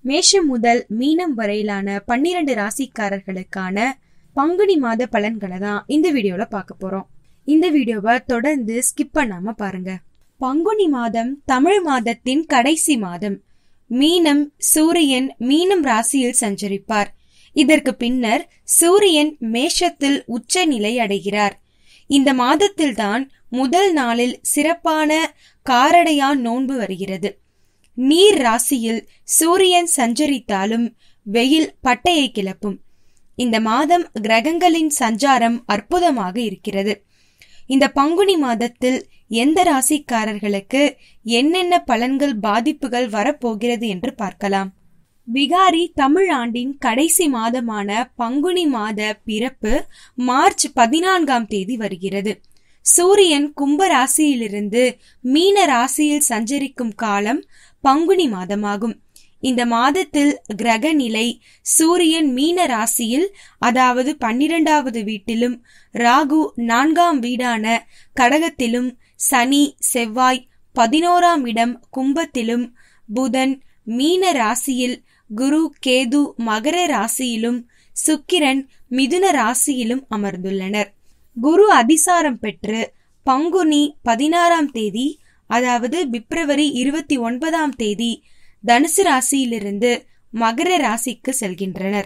மேஷம் முதல் மீனம் வரையிலான பன்னிரண்டு ராசிக்காரர்களுக்கான பங்குனி மாத பலன்களை தான் இந்த வீடியோல பார்க்க போறோம் இந்த வீடியோவை தொடர்ந்து ஸ்கிப் பண்ணாம பாருங்க பங்குனி மாதம் தமிழ் மாதத்தின் கடைசி மாதம் மீனம் சூரியன் மீனம் ராசியில் சஞ்சரிப்பார் இதற்கு பின்னர் சூரியன் மேஷத்தில் உச்ச நிலை அடைகிறார் இந்த மாதத்தில்தான் முதல் நாளில் சிறப்பான காரடையான் நோன்பு வருகிறது நீர் ராசியில் சூரியன் சஞ்சரித்தாலும் வெயில் பட்டையை கிளப்பும் இந்த மாதம் கிரகங்களின் சஞ்சாரம் அற்புதமாக இருக்கிறது இந்த பங்குனி மாதத்தில் எந்த ராசிக்காரர்களுக்கு என்னென்ன பலன்கள் பாதிப்புகள் வரப்போகிறது என்று பார்க்கலாம் விகாரி தமிழ் ஆண்டின் கடைசி மாதமான பங்குனி மாத பிறப்பு மார்ச் பதினான்காம் தேதி வருகிறது சூரியன் கும்ப ராசியிலிருந்து மீன ராசியில் சஞ்சரிக்கும் காலம் பங்குனி மாதமாகும் இந்த மாதத்தில் கிரக நிலை சூரியன் மீன ராசியில் அதாவது பன்னிரெண்டாவது வீட்டிலும் ராகு நான்காம் வீடான கடகத்திலும் சனி செவ்வாய் பதினோராம் இடம் கும்பத்திலும் புதன் மீன ராசியில் குரு கேது மகர ராசியிலும் சுக்கிரன் மிதுன ராசியிலும் அமர்ந்துள்ளனர் குரு அதிசாரம் பெற்று பங்குனி பதினாறாம் தேதி அதாவது பிப்ரவரி இருபத்தி ஒன்பதாம் தேதி தனுசு ராசியிலிருந்து மகர ராசிக்கு செல்கின்றனர்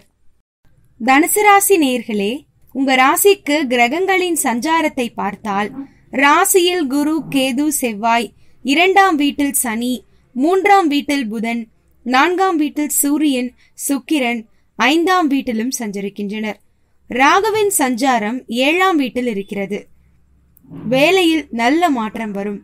தனுசு ராசி நேர்களே உங்க ராசிக்கு கிரகங்களின் சஞ்சாரத்தை பார்த்தால் ராசியில் குரு கேது செவ்வாய் இரண்டாம் வீட்டில் சனி மூன்றாம் வீட்டில் புதன் நான்காம் வீட்டில் சூரியன் சுக்கிரன் ஐந்தாம் வீட்டிலும் சஞ்சரிக்கின்றனர் ராகுவின் சஞ்சாரம் ஏழாம் வீட்டில் இருக்கிறது வேலையில் நல்ல மாற்றம் வரும்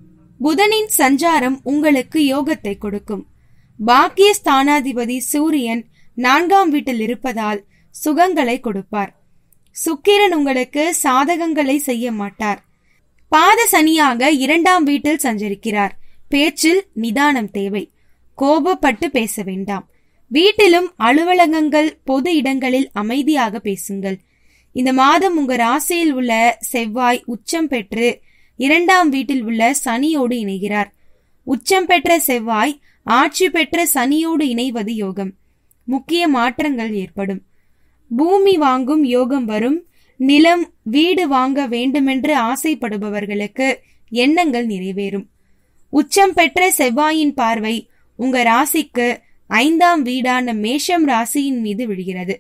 புதனின் சஞ்சாரம் உங்களுக்கு யோகத்தை கொடுக்கும் பாக்கிய ஸ்தானாதிபதி சூரியன் நான்காம் வீட்டில் இருப்பதால் சுகங்களை கொடுப்பார் சுக்கிரன் உங்களுக்கு சாதகங்களை செய்ய மாட்டார் பாத சனியாக இரண்டாம் வீட்டில் சஞ்சரிக்கிறார் பேச்சில் நிதானம் தேவை கோபப்பட்டு பேச வேண்டாம் வீட்டிலும் அலுவலகங்கள் பொது இடங்களில் அமைதியாக பேசுங்கள் இந்த மாதம் உங்க ராசியில் உள்ள செவ்வாய் உச்சம் பெற்று இரண்டாம் வீட்டில் உள்ள சனியோடு இணைகிறார் உச்சம் பெற்ற செவ்வாய் ஆட்சி பெற்ற சனியோடு இணைவது யோகம் முக்கிய மாற்றங்கள் ஏற்படும் பூமி வாங்கும் யோகம் வரும் நிலம் வீடு வாங்க வேண்டுமென்று ஆசைப்படுபவர்களுக்கு எண்ணங்கள் நிறைவேறும் உச்சம் பெற்ற செவ்வாயின் பார்வை உங்க ராசிக்கு ஐந்தாம் வீடான மேஷம் ராசியின் மீது விழுகிறது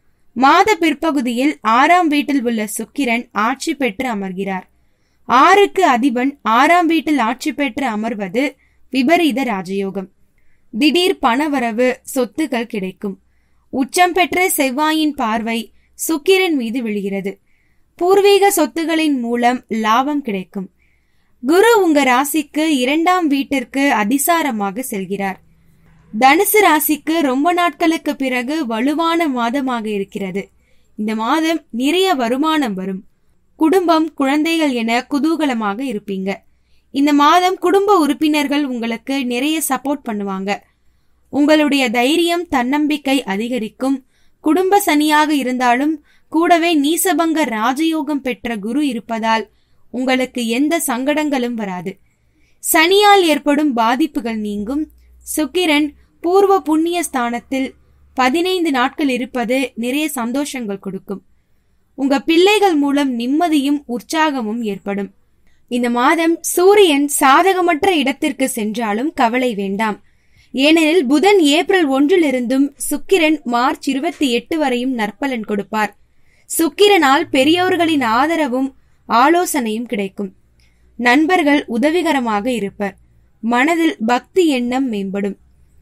மாத பிற்பகுதியில் ஆறாம் வீட்டில் உள்ள சுக்கிரன் ஆட்சி பெற்று அமர்கிறார் ஆறுக்கு அதிபன் ஆறாம் வீட்டில் ஆட்சி பெற்று அமர்வது விபரீத ராஜயோகம் திடீர் பணவரவு சொத்துக்கள் கிடைக்கும் உச்சம் பெற்ற செவ்வாயின் பார்வை சுக்கிரன் மீது விழுகிறது பூர்வீக சொத்துகளின் மூலம் லாபம் கிடைக்கும் குரு உங்க ராசிக்கு இரண்டாம் வீட்டிற்கு அதிசாரமாக செல்கிறார் தனுசு ராசிக்கு ரொம்ப நாட்களுக்கு பிறகு வலுவான மாதமாக இருக்கிறது இந்த மாதம் நிறைய வருமானம் வரும் குடும்பம் குழந்தைகள் என குதூகலமாக இருப்பீங்க இந்த மாதம் குடும்ப உறுப்பினர்கள் உங்களுக்கு நிறைய சப்போர்ட் பண்ணுவாங்க உங்களுடைய தைரியம் தன்னம்பிக்கை அதிகரிக்கும் குடும்ப சனியாக இருந்தாலும் கூடவே நீசபங்க ராஜயோகம் பெற்ற குரு இருப்பதால் உங்களுக்கு எந்த சங்கடங்களும் வராது சனியால் ஏற்படும் பாதிப்புகள் நீங்கும் சுக்கிரன் பூர்வ புண்ணிய ஸ்தானத்தில் பதினைந்து நாட்கள் இருப்பது நிறைய சந்தோஷங்கள் கொடுக்கும் உங்க பிள்ளைகள் மூலம் நிம்மதியும் உற்சாகமும் ஏற்படும் இந்த மாதம் சூரியன் சாதகமற்ற இடத்திற்கு சென்றாலும் கவலை வேண்டாம் ஏனெனில் புதன் ஏப்ரல் ஒன்றிலிருந்தும் சுக்கிரன் மார்ச் இருபத்தி எட்டு வரையும் நற்பலன் கொடுப்பார் சுக்கிரனால் பெரியோர்களின் ஆதரவும் ஆலோசனையும் கிடைக்கும் நண்பர்கள் உதவிகரமாக இருப்பர் மனதில் பக்தி எண்ணம் மேம்படும்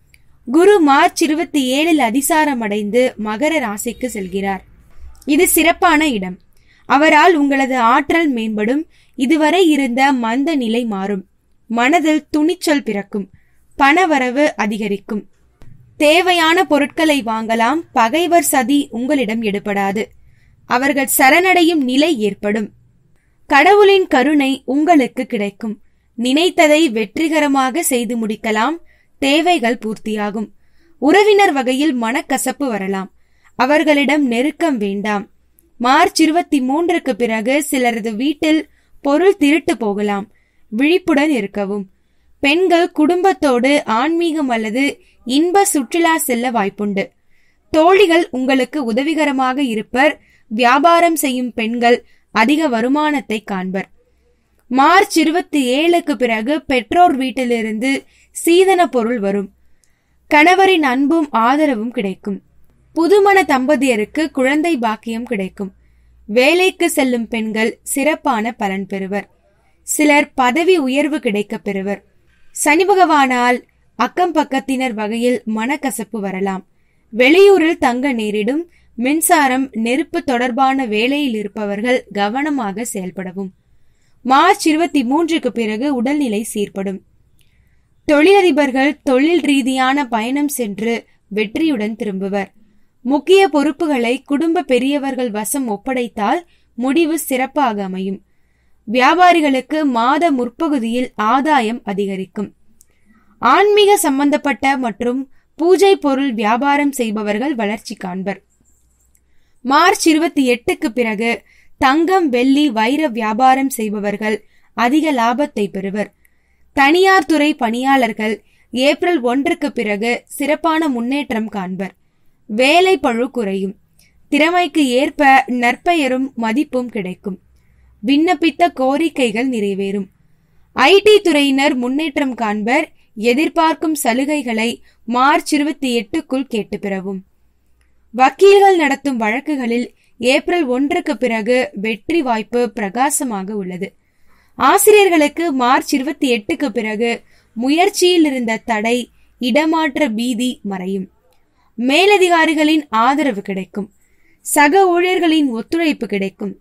குரு மார்ச் இருபத்தி ஏழில் அதிசாரம் அடைந்து மகர ராசிக்கு செல்கிறார் இது சிறப்பான இடம் அவரால் உங்களது ஆற்றல் மேம்படும் இதுவரை இருந்த மந்த நிலை மாறும் மனதில் துணிச்சல் பிறக்கும் பணவரவு அதிகரிக்கும் தேவையான பொருட்களை வாங்கலாம் பகைவர் சதி உங்களிடம் எடுபடாது அவர்கள் சரணடையும் நிலை ஏற்படும் கடவுளின் கருணை உங்களுக்கு கிடைக்கும் நினைத்ததை வெற்றிகரமாக செய்து முடிக்கலாம் தேவைகள் பூர்த்தியாகும் உறவினர் வகையில் மனக்கசப்பு வரலாம் அவர்களிடம் நெருக்கம் வேண்டாம் மார்ச் இருபத்தி மூன்றுக்கு பிறகு சிலரது வீட்டில் பொருள் திருட்டு போகலாம் விழிப்புடன் இருக்கவும் பெண்கள் குடும்பத்தோடு ஆன்மீகம் அல்லது இன்ப சுற்றுலா செல்ல வாய்ப்புண்டு தோழிகள் உங்களுக்கு உதவிகரமாக இருப்பர் வியாபாரம் செய்யும் பெண்கள் அதிக வருமானத்தை காண்பர் மார்ச் இருபத்தி ஏழுக்கு பிறகு பெற்றோர் வீட்டிலிருந்து சீதன பொருள் வரும் கணவரின் அன்பும் ஆதரவும் கிடைக்கும் புதுமண தம்பதியருக்கு குழந்தை பாக்கியம் கிடைக்கும் வேலைக்கு செல்லும் பெண்கள் சிறப்பான பலன் பெறுவர் சிலர் பதவி உயர்வு கிடைக்கப் பெறுவர் சனி பகவானால் அக்கம் பக்கத்தினர் வகையில் மனக்கசப்பு வரலாம் வெளியூரில் தங்க நேரிடும் மின்சாரம் நெருப்பு தொடர்பான வேலையில் இருப்பவர்கள் கவனமாக செயல்படவும் மார்ச் இருபத்தி மூன்றுக்கு பிறகு உடல்நிலை சீர்படும் தொழிலதிபர்கள் தொழில் ரீதியான பயணம் சென்று வெற்றியுடன் திரும்புவர் முக்கிய பொறுப்புகளை குடும்ப பெரியவர்கள் வசம் ஒப்படைத்தால் முடிவு சிறப்பாக அமையும் வியாபாரிகளுக்கு மாத முற்பகுதியில் ஆதாயம் அதிகரிக்கும் ஆன்மீக சம்பந்தப்பட்ட மற்றும் பூஜை பொருள் வியாபாரம் செய்பவர்கள் வளர்ச்சி காண்பர் மார்ச் இருபத்தி எட்டுக்கு பிறகு தங்கம் வெள்ளி வைர வியாபாரம் செய்பவர்கள் அதிக லாபத்தை பெறுவர் தனியார் துறை பணியாளர்கள் ஏப்ரல் ஒன்றுக்கு பிறகு சிறப்பான முன்னேற்றம் காண்பர் வேலை பழு குறையும் திறமைக்கு ஏற்ப நற்பெயரும் மதிப்பும் கிடைக்கும் விண்ணப்பித்த கோரிக்கைகள் நிறைவேறும் ஐடி துறையினர் முன்னேற்றம் காண்பர் எதிர்பார்க்கும் சலுகைகளை மார்ச் இருபத்தி எட்டுக்குள் கேட்டு பெறவும் வக்கீல்கள் நடத்தும் வழக்குகளில் ஏப்ரல் ஒன்றுக்கு பிறகு வெற்றி வாய்ப்பு பிரகாசமாக உள்ளது ஆசிரியர்களுக்கு மார்ச் இருபத்தி எட்டுக்கு பிறகு முயற்சியில் இருந்த தடை இடமாற்ற பீதி மறையும் மேலதிகாரிகளின் ஆதரவு கிடைக்கும் சக ஊழியர்களின் ஒத்துழைப்பு கிடைக்கும்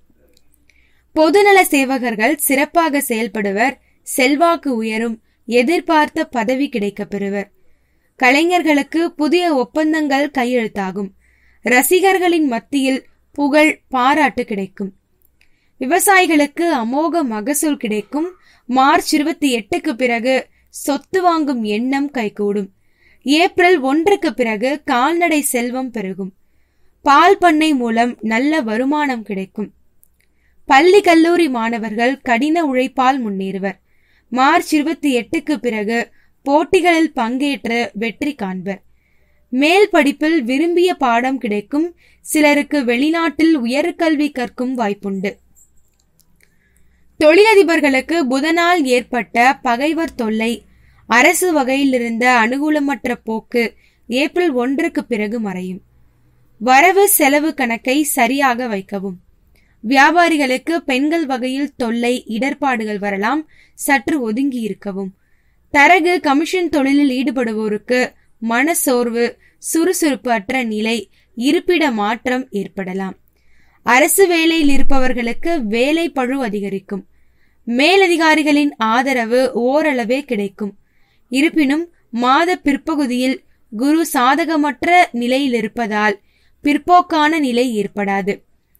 பொதுநல சேவகர்கள் சிறப்பாக செயல்படுவர் செல்வாக்கு உயரும் எதிர்பார்த்த பதவி கிடைக்கப் பெறுவர் கலைஞர்களுக்கு புதிய ஒப்பந்தங்கள் கையெழுத்தாகும் ரசிகர்களின் மத்தியில் புகழ் பாராட்டு கிடைக்கும் விவசாயிகளுக்கு அமோக மகசூல் கிடைக்கும் மார்ச் இருபத்தி எட்டுக்கு பிறகு சொத்து வாங்கும் எண்ணம் கைகூடும் ஏப்ரல் ஒன்றுக்கு பிறகு கால்நடை செல்வம் பெருகும் பால் பண்ணை மூலம் நல்ல வருமானம் கிடைக்கும் பள்ளி கல்லூரி மாணவர்கள் கடின உழைப்பால் முன்னேறுவர் மார்ச் இருபத்தி எட்டுக்கு பிறகு போட்டிகளில் பங்கேற்று வெற்றி காண்பர் மேல் படிப்பில் விரும்பிய பாடம் கிடைக்கும் சிலருக்கு வெளிநாட்டில் உயர்கல்வி கற்கும் வாய்ப்புண்டு தொழிலதிபர்களுக்கு புதனால் ஏற்பட்ட பகைவர் தொல்லை அரசு வகையில் இருந்த அனுகூலமற்ற போக்கு ஏப்ரல் ஒன்றுக்கு பிறகு மறையும் வரவு செலவு கணக்கை சரியாக வைக்கவும் வியாபாரிகளுக்கு பெண்கள் வகையில் தொல்லை இடர்பாடுகள் வரலாம் சற்று ஒதுங்கி இருக்கவும் தரகு கமிஷன் தொழிலில் ஈடுபடுவோருக்கு மனசோர்வு சுறுசுறுப்பு அற்ற நிலை இருப்பிட மாற்றம் ஏற்படலாம் அரசு வேலையில் இருப்பவர்களுக்கு வேலை பழு அதிகரிக்கும் மேலதிகாரிகளின் ஆதரவு ஓரளவே கிடைக்கும் இருப்பினும் மாத பிற்பகுதியில் குரு சாதகமற்ற நிலையில் இருப்பதால் பிற்போக்கான நிலை ஏற்படாது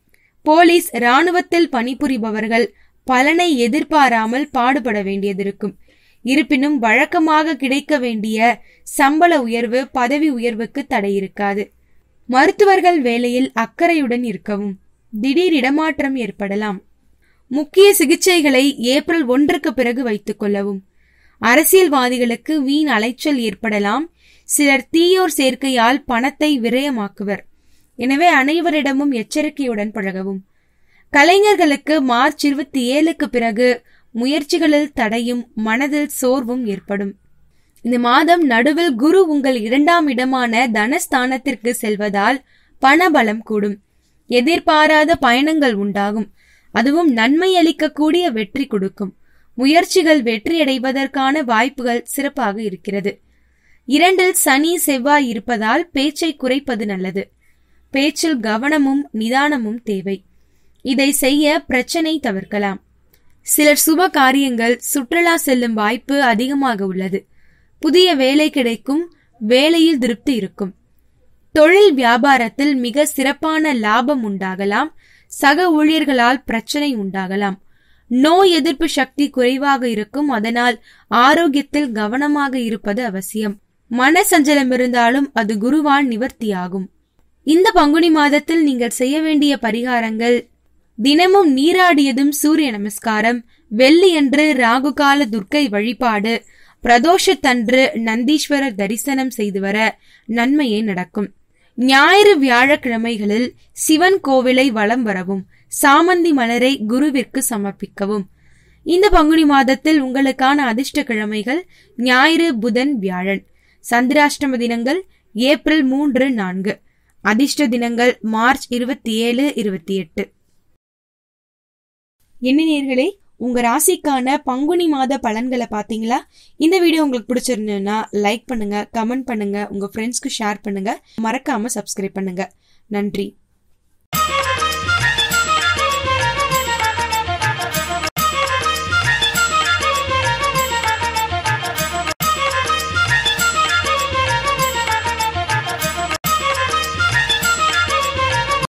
போலீஸ் ராணுவத்தில் பணிபுரிபவர்கள் பலனை எதிர்பாராமல் பாடுபட வேண்டியதிருக்கும் இருப்பினும் வழக்கமாக கிடைக்க வேண்டிய சம்பள உயர்வு பதவி உயர்வுக்கு தடை இருக்காது மருத்துவர்கள் வேலையில் அக்கறையுடன் இருக்கவும் திடீர் இடமாற்றம் ஏற்படலாம் முக்கிய சிகிச்சைகளை ஏப்ரல் ஒன்றுக்கு பிறகு வைத்துக் கொள்ளவும் அரசியல்வாதிகளுக்கு வீண் அலைச்சல் ஏற்படலாம் சிலர் தீயோர் சேர்க்கையால் பணத்தை விரயமாக்குவர் எனவே அனைவரிடமும் எச்சரிக்கையுடன் பழகவும் கலைஞர்களுக்கு மார்ச் இருபத்தி ஏழுக்கு பிறகு முயற்சிகளில் தடையும் மனதில் சோர்வும் ஏற்படும் இந்த மாதம் நடுவில் குரு உங்கள் இரண்டாம் இடமான தனஸ்தானத்திற்கு செல்வதால் பணபலம் கூடும் எதிர்பாராத பயணங்கள் உண்டாகும் அதுவும் நன்மை அளிக்கக்கூடிய வெற்றி கொடுக்கும் முயற்சிகள் வெற்றியடைவதற்கான வாய்ப்புகள் சிறப்பாக இருக்கிறது இரண்டில் சனி செவ்வாய் இருப்பதால் பேச்சை குறைப்பது நல்லது பேச்சில் கவனமும் நிதானமும் தேவை இதை செய்ய பிரச்சனை தவிர்க்கலாம் சிலர் சுப காரியங்கள் சுற்றுலா செல்லும் வாய்ப்பு அதிகமாக உள்ளது புதிய வேலை கிடைக்கும் வேலையில் திருப்தி இருக்கும் தொழில் வியாபாரத்தில் மிக சிறப்பான லாபம் உண்டாகலாம் சக ஊழியர்களால் பிரச்சனை உண்டாகலாம் நோய் எதிர்ப்பு சக்தி குறைவாக இருக்கும் அதனால் ஆரோக்கியத்தில் கவனமாக இருப்பது அவசியம் மன சஞ்சலம் இருந்தாலும் அது குருவால் நிவர்த்தியாகும் இந்த பங்குனி மாதத்தில் நீங்கள் செய்ய வேண்டிய பரிகாரங்கள் தினமும் நீராடியதும் சூரிய நமஸ்காரம் வெள்ளியன்று ராகுகால துர்க்கை வழிபாடு பிரதோஷத்தன்று நந்தீஸ்வரர் தரிசனம் செய்து வர நன்மையே நடக்கும் ஞாயிறு வியாழக்கிழமைகளில் சிவன் கோவிலை வலம் வரவும் சாமந்தி மலரை குருவிற்கு சமர்ப்பிக்கவும் இந்த பங்குனி மாதத்தில் உங்களுக்கான அதிர்ஷ்ட கிழமைகள் ஞாயிறு புதன் வியாழன் சந்திராஷ்டம தினங்கள் ஏப்ரல் மூன்று நான்கு அதிர்ஷ்ட தினங்கள் மார்ச் இருபத்தி ஏழு இருபத்தி எட்டு என்ன நேர்களே உங்க ராசிக்கான பங்குனி மாத பலன்களை பாத்தீங்களா இந்த வீடியோ உங்களுக்கு பிடிச்சிருந்ததுன்னா லைக் பண்ணுங்க கமெண்ட் பண்ணுங்க உங்க ஃப்ரெண்ட்ஸ்க்கு ஷேர் பண்ணுங்க மறக்காம சப்ஸ்கிரைப் பண்ணுங்க நன்றி